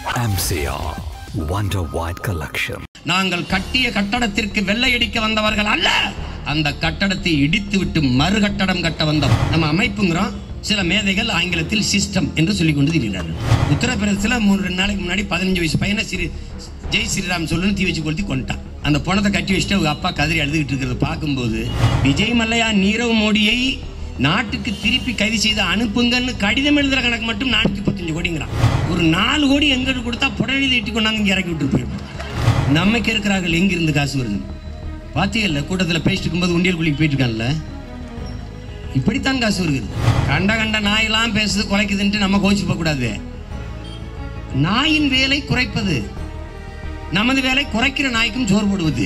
MCR Wonder White Collection. நாங்கள் கட்டிய கட்டடத்திற்கு வெள்ளையடிக்க வந்தவர்கள் அல்ல அந்த கட்டடத்தை இடித்து விட்டு மறு கட்டடம் கட்ட வந்தோம் நம்ம அமைப்புங்கிறோம் சில மேதைகள் ஆங்கிலத்தில் சிஸ்டம் என்று சொல்லிக் கொண்டு திரிகிறார்கள் உத்தரப்பிரதேசத்தில் மூணு ரெண்டு நாளைக்கு முன்னாடி பதினஞ்சு வயசு பையனை ஸ்ரீ ஜெய் ஸ்ரீராம் சொல்லுன்னு தீ வச்சு கொளுத்தி கொண்டுட்டான் அந்த பணத்தை கட்டி வச்சுட்டு அவங்க அப்பா கதறி அழுதுகிட்டு இருக்கிறத பார்க்கும்போது விஜய் மல்லையா நீரவ் மோடியை நாட்டுக்கு திருப்பி கைது செய்து அனுப்புங்கன்னு கடிதம் எழுதுற கணக்கு மட்டும் நானூற்றி முப்பத்தஞ்சு கோடிங்கிறான் ஒரு நாலு கோடி எங்கிட்டு கொடுத்தா புடவை தீட்டி கொண்டாந்து இங்கே இறக்கி விட்டு போயிருப்போம் நம்மைக்கு இருக்கிறார்கள் எங்கிருந்து காசு வருது பாத்தியல்ல கூட்டத்தில் பேசிட்டு இருக்கும்போது உண்டியல் குழிக்கு போயிட்டு இருக்கான்ல இப்படித்தான் காசு வருகிறது கண்ட கண்ட நாயெல்லாம் பேசுது குலைக்குதுன்ட்டு நம்ம கோச்சு போகக்கூடாது நாயின் வேலை குறைப்பது நமது வேலை குறைக்கிற நாய்க்கும் சோறு போடுவது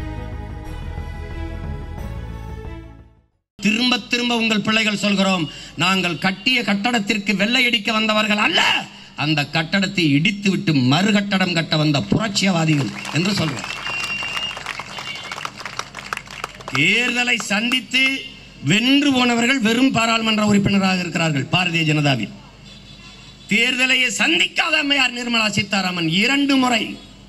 திரும்ப திரும்ப உங்கள் பிள்ளைகள் சொல்கிறோம் நாங்கள் கட்டிய கட்டடத்திற்கு வெள்ளையடிக்க வந்தவர்கள் அல்ல அந்த கட்டடத்தை இடித்து விட்டு மறு கட்டடம் கட்ட வந்த புரட்சியவாதிகள் என்று சொல்றோம் தேர்தலை சந்தித்து வென்று போனவர்கள் வெறும் பாராளுமன்ற உறுப்பினராக இருக்கிறார்கள் பாரதிய ஜனதாவில் தேர்தலையே சந்திக்காத அம்மையார் நிர்மலா சீதாராமன் இரண்டு முறை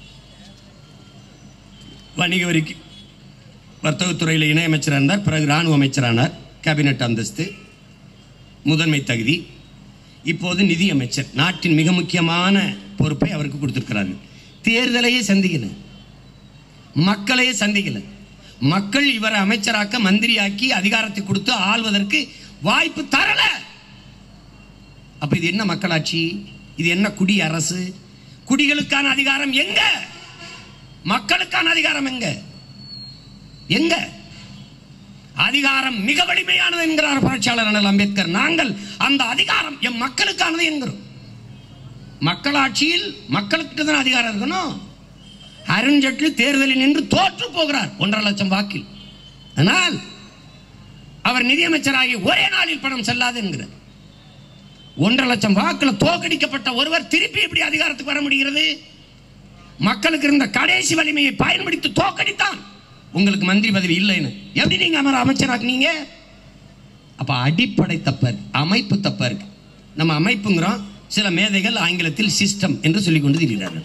வணிக வரிக்கு வர்த்தகத்துறையில் இணையமைச்சராக இருந்தார் பிறகு இராணுவ அமைச்சரானார் கேபினட் அந்தஸ்து முதன்மை தகுதி இப்போது நிதி அமைச்சர் நாட்டின் மிக முக்கியமான பொறுப்பை அவருக்கு கொடுத்திருக்கிறார்கள் தேர்தலையே சந்திக்கல மக்களையே சந்திக்கல மக்கள் இவரை அமைச்சராக்க மந்திரியாக்கி அதிகாரத்தை கொடுத்து ஆள்வதற்கு வாய்ப்பு தரல அப்ப இது என்ன மக்களாட்சி இது என்ன குடி அரசு குடிகளுக்கான அதிகாரம் எங்க மக்களுக்கான அதிகாரம் எங்க எங்க அதிகாரம் மிக வலிமையானது என்கிறார் புரட்சியாளர் அண்ணல் அம்பேத்கர் நாங்கள் அந்த அதிகாரம் எம் மக்களுக்கானது என்கிறோம் மக்களாட்சியில் மக்களுக்கு தான் அதிகாரம் இருக்கணும் அருண்ஜேட்லி தேர்தலில் நின்று தோற்று போகிறார் ஒன்றரை லட்சம் வாக்கில் ஆனால் அவர் நிதியமைச்சராகி ஒரே நாளில் பணம் செல்லாது என்கிறார் ஒன்றரை லட்சம் வாக்கில் தோக்கடிக்கப்பட்ட ஒருவர் திருப்பி எப்படி அதிகாரத்துக்கு வர முடிகிறது மக்களுக்கு இருந்த கடைசி வலிமையை பயன்படுத்தி தோக்கடித்தான் உங்களுக்கு மந்திரி பதவி இல்லைன்னு எப்படி நீங்க அமர அமைச்சராக்குனீங்க அப்ப அடிப்படை தப்ப இருக்கு அமைப்பு தப்ப இருக்கு நம்ம அமைப்புங்கிறோம் சில மேதைகள் ஆங்கிலத்தில் சிஸ்டம் என்று சொல்லிக் கொண்டு திரிகிறார்கள்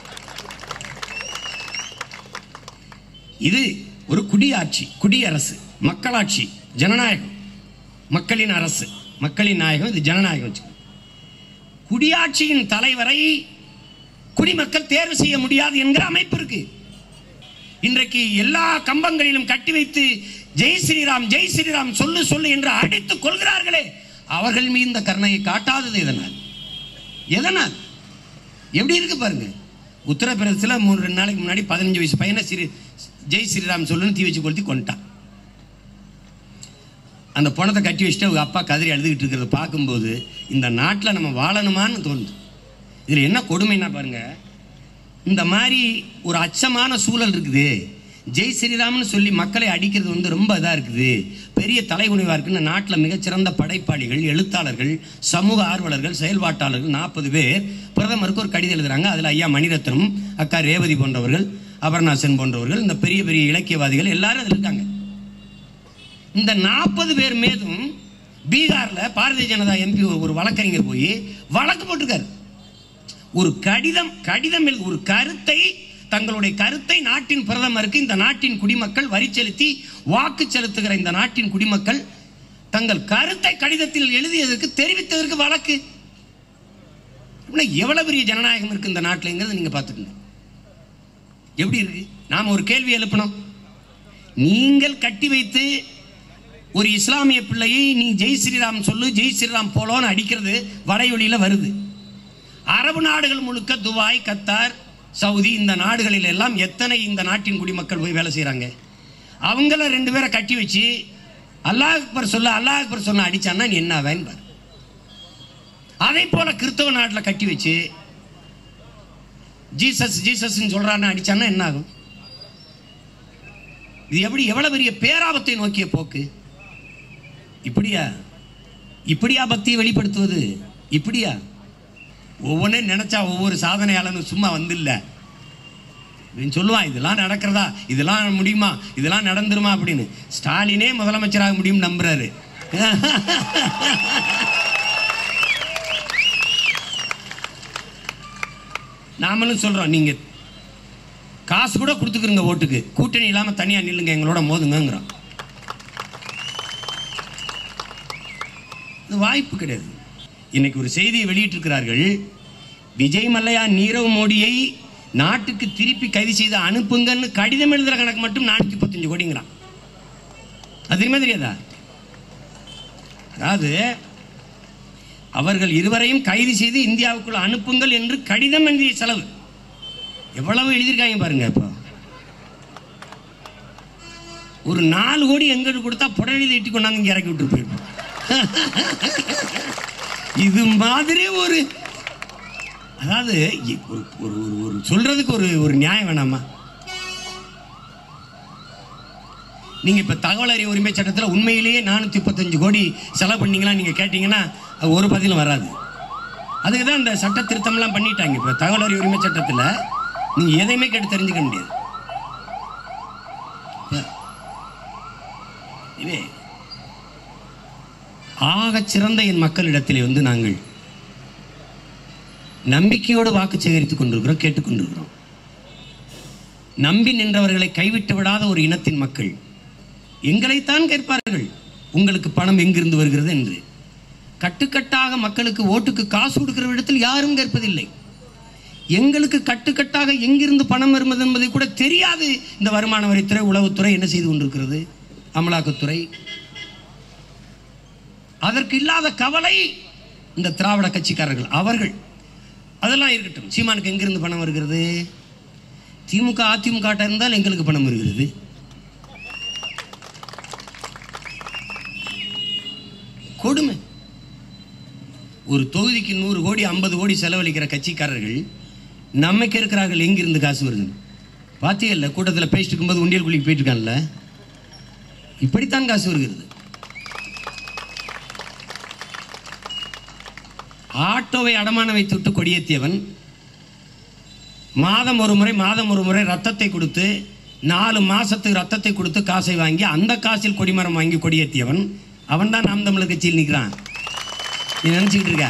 இது ஒரு குடியாட்சி குடியரசு மக்களாட்சி ஜனநாயகம் மக்களின் அரசு மக்களின் நாயகம் இது ஜனநாயகம் வச்சுக்கோங்க. குடியாட்சியின் தலைவரை குடிமக்கள் தேர்வு செய்ய முடியாது என்கிற அமைப்பு இருக்கு இன்றைக்கு எல்லா கம்பங்களிலும் கட்டி வைத்து ஜெய் ஸ்ரீராம் ஜெய் ஸ்ரீராம் சொல்லு சொல்லு என்று அடித்துக் கொள்கிறார்களே அவர்கள் மீது இந்த கருணையை காட்டாதது எதனால் எதனால் எப்படி இருக்கு பாருங்க உத்தரப்பிரதேசத்தில் மூணு ரெண்டு நாளைக்கு முன்னாடி பதினஞ்சு வயசு பையனை ஸ்ரீ ஜெய் ஸ்ரீராம் சொல்லுன்னு தீ வச்சு கொளுத்தி கொண்டுட்டான் அந்த பணத்தை கட்டி வச்சுட்டு அவங்க அப்பா கதறி அழுதுகிட்டு இருக்கிறத பார்க்கும்போது இந்த நாட்டில் நம்ம வாழணுமான்னு தோணுது இதில் என்ன கொடுமைன்னா பாருங்க இந்த மாதிரி ஒரு அச்சமான சூழல் இருக்குது ஜெய் ஸ்ரீராம்னு சொல்லி மக்களை அடிக்கிறது வந்து ரொம்ப இதாக இருக்குது பெரிய தலைகுனிவாக இருக்குன்னு நாட்டில் மிகச்சிறந்த படைப்பாளிகள் எழுத்தாளர்கள் சமூக ஆர்வலர்கள் செயல்பாட்டாளர்கள் நாற்பது பேர் பிரதமருக்கு ஒரு கடிதம் எழுதுறாங்க அதில் ஐயா மணிரத்னம் அக்கா ரேவதி போன்றவர்கள் அபர்ணா சென் போன்றவர்கள் இந்த பெரிய பெரிய இலக்கியவாதிகள் எல்லாரும் அதில் இருக்காங்க இந்த நாற்பது பேர் மீதும் பீகார்ல பாரதிய ஜனதா எம்பி ஒரு வழக்கறிஞர் போய் வழக்கு போட்டிருக்காரு ஒரு கடிதம் கடிதம் எழு- ஒரு கருத்தை தங்களுடைய கருத்தை நாட்டின் பிரதமருக்கு இந்த நாட்டின் குடிமக்கள் வரி செலுத்தி வாக்கு செலுத்துகிற இந்த நாட்டின் குடிமக்கள் தங்கள் கருத்தை கடிதத்தில் எழுதியதற்கு தெரிவித்ததற்கு வழக்கு அப்படின்னா எவ்வளவு பெரிய ஜனநாயகம் இருக்கு இந்த நாட்டில்ங்கிறது நீங்க பார்த்துக்கங்க எப்படி இருக்கு நாம ஒரு கேள்வி எழுப்பணும் நீங்கள் கட்டி வைத்து ஒரு இஸ்லாமிய பிள்ளையை நீ ஜெய் ஸ்ரீராம் சொல்லு ஜெய் ஸ்ரீராம் போலோன்னு அடிக்கிறது வடையொலியில் வருது அரபு நாடுகள் முழுக்க துபாய் கத்தார் சவுதி இந்த நாடுகளில் எல்லாம் எத்தனை இந்த நாட்டின் குடிமக்கள் போய் வேலை செய்கிறாங்க அவங்கள ரெண்டு பேரை கட்டி வச்சு அல்லாஹ் அக்பர் சொல்ல அல்லாஹ் அக்பர் சொன்ன அடிச்சான்னா நீ என்ன ஆவேன்னு பாரு அதே போல கிறிஸ்தவ நாட்டில் கட்டி வச்சு ஜீசஸ் ஜீசஸ்ன்னு சொல்றான்னு அடிச்சான்னா என்ன ஆகும் இது எப்படி எவ்வளவு பெரிய பேராபத்தை நோக்கிய போக்கு இப்படியா இப்படியா பக்தியை வெளிப்படுத்துவது இப்படியா ஒவ்வொன்றும் நினைச்சா ஒவ்வொரு சாதனையாளனும் சும்மா வந்தில்ல இவன் சொல்லுவான் இதெல்லாம் நடக்கிறதா இதெல்லாம் முடியுமா இதெல்லாம் நடந்துருமா அப்படின்னு ஸ்டாலினே முதலமைச்சராக முடியும் நம்புறாரு நாமளும் சொல்றோம் நீங்க காசு கூட கொடுத்துக்கிறங்க ஓட்டுக்கு கூட்டணி இல்லாம தனியா நில்லுங்க எங்களோட மோதுங்கிறோம் இது வாய்ப்பு கிடையாது இன்னைக்கு ஒரு செய்தியை வெளியிட்டிருக்கிறார்கள் விஜய் மல்லையா நீரவ் மோடியை நாட்டுக்கு திருப்பி கைது செய்து அனுப்புங்கன்னு கடிதம் எழுதுற கணக்கு மட்டும் நானூற்றி முப்பத்தஞ்சு கோடிங்கிறான் அது தெரியுமா தெரியாதா அதாவது அவர்கள் இருவரையும் கைது செய்து இந்தியாவுக்குள் அனுப்புங்கள் என்று கடிதம் எழுதிய செலவு எவ்வளவு எழுதியிருக்காங்க பாருங்க இப்போ ஒரு நாலு கோடி எங்கிட்ட கொடுத்தா புடவை எட்டி கொண்டாந்து இங்க இறக்கி விட்டு போயிருப்போம் இது மாதிரி ஒரு அதாவது இ- ஒரு ஒரு ஒரு- ஒரு சொல்றதுக்கு ஒரு ஒரு நியாயம் வேணாமா நீங்க இப்ப தகவல் அறிவு உரிமை சட்டத்தில் உண்மையிலேயே நானூத்தி முப்பத்தஞ்சு கோடி செலவு பண்ணீங்களா நீங்க கேட்டீங்கன்னா அது ஒரு பதிலும் வராது அதுக்கு தான் இந்த சட்ட திருத்தம்லாம் பண்ணிட்டாங்க இப்போ தகவல் அறிவு உரிமை சட்டத்தில் நீங்க எதையுமே கேட்டு தெரிஞ்சுக்க முடியாது இப்ப இதே ஆகச் சிறந்த என் மக்களிடத்திலே வந்து நாங்கள் நம்பிக்கையோடு வாக்கு சேகரித்துக் கொண்டிருக்கிறோம் கேட்டுக்கொண்டிருக்கிறோம் நம்பி நின்றவர்களை கைவிட்டு விடாத ஒரு இனத்தின் மக்கள் எங்களைத்தான் கேட்பார்கள் உங்களுக்கு பணம் எங்கிருந்து வருகிறது என்று கட்டுக்கட்டாக மக்களுக்கு ஓட்டுக்கு காசு கொடுக்கிற இடத்தில் யாரும் கேட்பதில்லை எங்களுக்கு கட்டுக்கட்டாக எங்கிருந்து பணம் வருவது என்பதை கூட தெரியாது இந்த வருமான வரித்துறை உளவுத்துறை என்ன செய்து கொண்டிருக்கிறது அமலாக்கத்துறை அதற்கு இல்லாத கவலை இந்த திராவிட கட்சிக்காரர்கள் அவர்கள் அதெல்லாம் இருக்கட்டும் சீமானுக்கு எங்கிருந்து பணம் வருகிறது திமுக அதிமுக ட்ட இருந்தால் எங்களுக்கு பணம் வருகிறது கொடுமை ஒரு தொகுதிக்கு நூறு கோடி ஐம்பது கோடி செலவழிக்கிற கட்சிக்காரர்கள் நம்மைக்கு இருக்கிறார்கள் எங்கிருந்து காசு வருது பார்த்தீங்கல்ல கூட்டத்தில் பேசிட்டு இருக்கும்போது உண்டியல் குழிக்கு போயிட்டு இருக்கான்ல இப்படித்தான் காசு வருகிறது ஆட்டோவை அடமான வைத்துவிட்டு கொடியேற்றியவன் மாதம் ஒரு முறை மாதம் ஒரு முறை ரத்தத்தை கொடுத்து நாலு மாசத்துக்கு ரத்தத்தை கொடுத்து காசை வாங்கி அந்த காசில் கொடிமரம் வாங்கி கொடியேற்றியவன் அவன் தான் நாம் தமிழர் கட்சியில் நிற்கிறான் நீ நினைச்சுக்கிட்டு இருக்க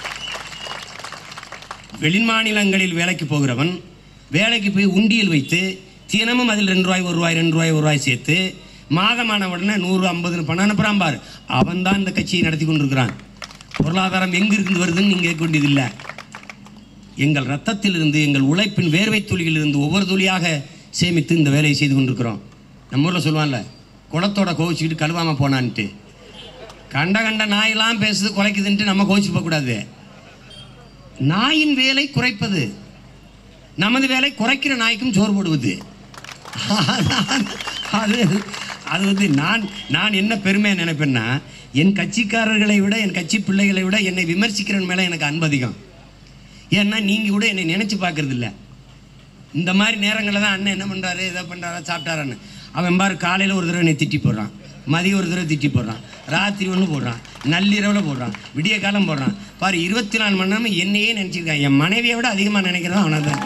வெளிமாநிலங்களில் வேலைக்கு போகிறவன் வேலைக்கு போய் உண்டியல் வைத்து தினமும் அதில் ரெண்டு ரூபாய் ஒரு ரூபாய் ரெண்டு ரூபாய் ஒரு ரூபாய் சேர்த்து மாதமான உடனே நூறு ஐம்பதுன்னு பணம் அனுப்புறான் பாரு அவன் தான் இந்த கட்சியை நடத்தி கொண்டிருக்கிறான் பொருளாதாரம் எங்கிருந்து வருதுன்னு நீங்க கேட்க வேண்டியதில்லை எங்கள் ரத்தத்திலிருந்து எங்கள் உழைப்பின் வேர்வை துளியிலிருந்து ஒவ்வொரு துளியாக சேமித்து இந்த வேலையை செய்து கொண்டிருக்கிறோம் நம்ம ஊரில் சொல்லுவான்ல குளத்தோட கோவிச்சுக்கிட்டு கழுவாம போனான்ட்டு கண்ட கண்ட நாயெல்லாம் பேசுது குலைக்குதுன்ட்டு நம்ம கோவிச்சு போகக்கூடாது நாயின் வேலை குறைப்பது நமது வேலை குறைக்கிற நாய்க்கும் சோறு போடுவது அது அது வந்து நான் நான் என்ன பெருமையாக நினைப்பேன்னா என் கட்சிக்காரர்களை விட என் கட்சி பிள்ளைகளை விட என்னை விமர்சிக்கிறவன் மேலே எனக்கு அன்பு அதிகம் ஏன்னா நீங்கள் கூட என்னை நினச்சி பார்க்கறது இல்ல இந்த மாதிரி நேரங்களில் தான் அண்ணன் என்ன பண்ணுறாரு இதை பண்ணுறாரா சாப்பிட்டாரான்னு அவன் பாரு காலையில் ஒரு தடவை என்னை திட்டி போடுறான் மதியம் ஒரு தடவை திட்டி போடுறான் ராத்திரி ஒன்று போடுறான் நள்ளிரவில் போடுறான் விடிய காலம் போடுறான் பாரு இருபத்தி நாலு மணி நேரமும் என்னையே நினச்சிருக்கான் என் மனைவியை விட அதிகமாக நினைக்கிறதான் அவனை தான்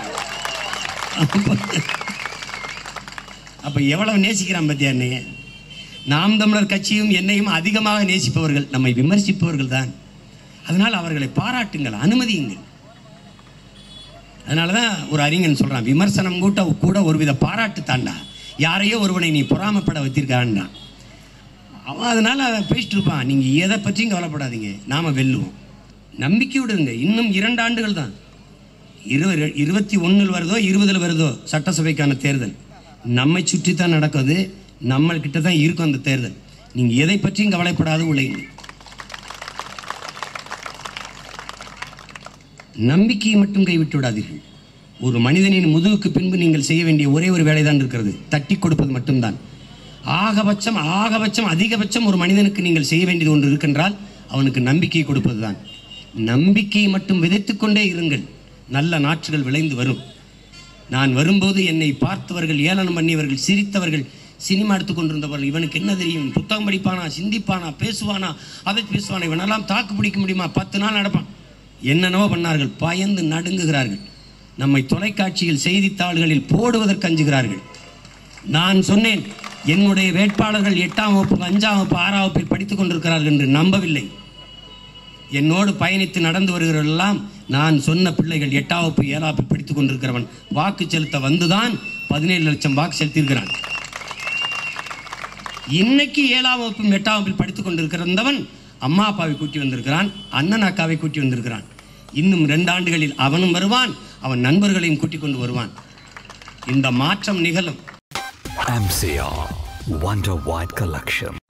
அப்போ எவ்வளவு நேசிக்கிறான் பத்தியா என்னைய நாம் தமிழர் கட்சியும் என்னையும் அதிகமாக நேசிப்பவர்கள் நம்மை விமர்சிப்பவர்கள் தான் அதனால் அவர்களை பாராட்டுங்கள் அனுமதியுங்கள் அதனால தான் ஒரு அறிஞன் சொல்றான் விமர்சனம் கூட்ட கூட ஒருவித பாராட்டு தாண்டா யாரையோ ஒருவனை நீ பொறாமப்பட வச்சிருக்கான்னா அவன் அதனால அவன் பேசிட்டு இருப்பான் நீங்க எதை பற்றியும் கவலைப்படாதீங்க நாம வெல்லுவோம் நம்பிக்கை விடுங்க இன்னும் இரண்டு ஆண்டுகள் தான் இருபது இருபத்தி ஒன்றில் வருதோ இருபதில் வருதோ சட்டசபைக்கான தேர்தல் நம்மை சுற்றி தான் நடக்குது நம்மள்கிட்ட தான் இருக்கும் அந்த தேர்தல் நீங்க எதை பற்றியும் கவலைப்படாத உழைங்க நம்பிக்கையை மட்டும் கைவிட்டு விடாதீர்கள் ஒரு மனிதனின் முதுகுக்கு பின்பு நீங்கள் செய்ய வேண்டிய ஒரே ஒரு வேலை தான் இருக்கிறது தட்டி கொடுப்பது மட்டும்தான் ஆகபட்சம் ஆகபட்சம் அதிகபட்சம் ஒரு மனிதனுக்கு நீங்கள் செய்ய வேண்டியது ஒன்று இருக்கின்றால் அவனுக்கு நம்பிக்கை கொடுப்பது தான் நம்பிக்கையை மட்டும் விதைத்துக் கொண்டே இருங்கள் நல்ல நாற்றுகள் விளைந்து வரும் நான் வரும்போது என்னை பார்த்தவர்கள் ஏளனம் பண்ணியவர்கள் சிரித்தவர்கள் சினிமா எடுத்துக் கொண்டிருந்தவர்கள் இவனுக்கு என்ன தெரியும் புத்தகம் படிப்பானா சிந்திப்பானா பேசுவானா அதை பேசுவானா இவனெல்லாம் தாக்கு பிடிக்க முடியுமா பத்து நாள் நடப்பான் என்னென்னவோ பண்ணார்கள் பயந்து நடுங்குகிறார்கள் நம்மை தொலைக்காட்சியில் செய்தித்தாள்களில் போடுவதற்கு அஞ்சுகிறார்கள் நான் சொன்னேன் என்னுடைய வேட்பாளர்கள் எட்டாம் வகுப்பு அஞ்சாம் வகுப்பு ஆறாம் வகுப்பில் படித்துக் கொண்டிருக்கிறார்கள் என்று நம்பவில்லை என்னோடு பயணித்து நடந்து வருகிறவர்களெல்லாம் நான் சொன்ன பிள்ளைகள் எட்டாம் வகுப்பு ஏழாம் வகுப்பு படித்துக் கொண்டிருக்கிறவன் வாக்கு செலுத்த வந்துதான் பதினேழு லட்சம் வாக்கு செலுத்தியிருக்கிறான் இன்னைக்கு ஏழாம் வகுப்பும் எட்டாம் வகுப்பில் படித்துக் கொண்டிருக்கிறவன் அம்மா அப்பாவை கூட்டி வந்திருக்கிறான் அண்ணன் அக்காவை கூட்டி வந்திருக்கிறான் இன்னும் ரெண்டு ஆண்டுகளில் அவனும் வருவான் அவன் நண்பர்களையும் கூட்டிக் கொண்டு வருவான் இந்த மாற்றம் நிகழும் MCR Wonder White Collection.